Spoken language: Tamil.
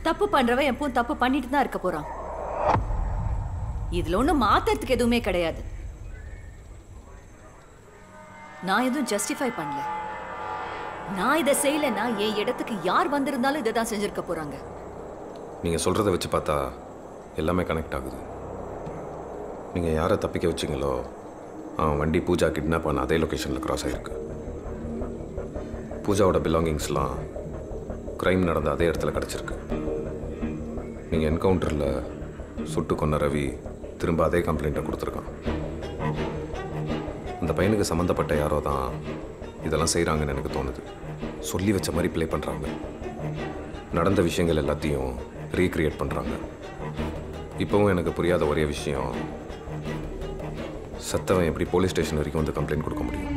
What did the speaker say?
தப்பு பண்றவன் எப்பவும் தப்பு பண்ணிட்டு தான் இருக்க போறான் இதுல ஒண்ணும் மாத்துறதுக்கு எதுவுமே கிடையாது நான் எதுவும் ஜஸ்டிஃபை பண்ணல நான் இதை செய்யலைன்னா என் இடத்துக்கு யார் வந்திருந்தாலும் இதை தான் செஞ்சிருக்க போறாங்க நீங்கள் சொல்கிறத வச்சு பார்த்தா எல்லாமே கனெக்ட் ஆகுது நீங்கள் யாரை தப்பிக்க வச்சிங்களோ அவன் வண்டி பூஜா கிட்னாப் பண்ண அதே லொக்கேஷனில் கிராஸ் ஆகிருக்கு பூஜாவோட பிலாங்கிங்ஸ்லாம் க்ரைம் நடந்த அதே இடத்துல கிடச்சிருக்கு நீங்கள் என்கவுண்டரில் சுட்டு கொன்ன ரவி திரும்ப அதே கம்ப்ளைண்ட்டை கொடுத்துருக்கான் அந்த பையனுக்கு சம்மந்தப்பட்ட யாரோ தான் இதெல்லாம் செய்கிறாங்கன்னு எனக்கு தோணுது சொல்லி வச்ச மாதிரி ப்ளே பண்ணுறாங்க நடந்த விஷயங்கள் எல்லாத்தையும் ரீக்ரியேட் பண்ணுறாங்க இப்போவும் எனக்கு புரியாத ஒரே விஷயம் சத்தவன் எப்படி போலீஸ் ஸ்டேஷன் வரைக்கும் வந்து கம்ப்ளைண்ட் கொடுக்க முடியும்